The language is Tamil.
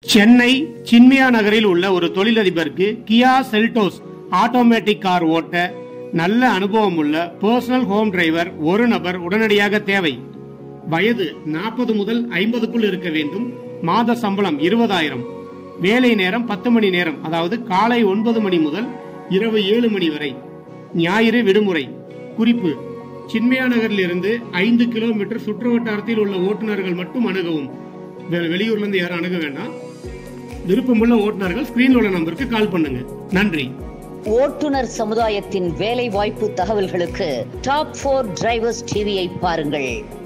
சென்னை சின்மியா நகரில் உள்ள ஒரு தொழிலதிபருக்கு கியா செல்டோஸ் ஆட்டோமேட்டிக் கார் ஓட்ட நல்ல அனுபவம் உள்ள பர்சனல் ஹோம் டிரைவர் ஒரு நபர் உடனடியாக தேவை வயது நாற்பது முதல் ஐம்பதுக்குள் இருக்க வேண்டும் மாத சம்பளம் இருபதாயிரம் வேலை நேரம் பத்து மணி நேரம் அதாவது காலை ஒன்பது மணி முதல் இரவு ஏழு மணி வரை ஞாயிறு விடுமுறை குறிப்பு சின்மயா நகரில் இருந்து ஐந்து கிலோமீட்டர் சுற்று வட்டாரத்தில் உள்ள ஓட்டுநர்கள் மட்டும் அணுகவும் வேற வெளியூர்ல இருந்து யாரும் அணுக வேண்டாம் விருப்பமுள்ள ஓட்டுநர்கள் ஸ்கிரீன்ல உள்ள நம்பருக்கு கால் பண்ணுங்க நன்றி ஓட்டுநர் சமுதாயத்தின் வேலை வாய்ப்பு தகவல்களுக்கு டாப் போர் டிரைவர்ஸ் டிவியை பாருங்கள்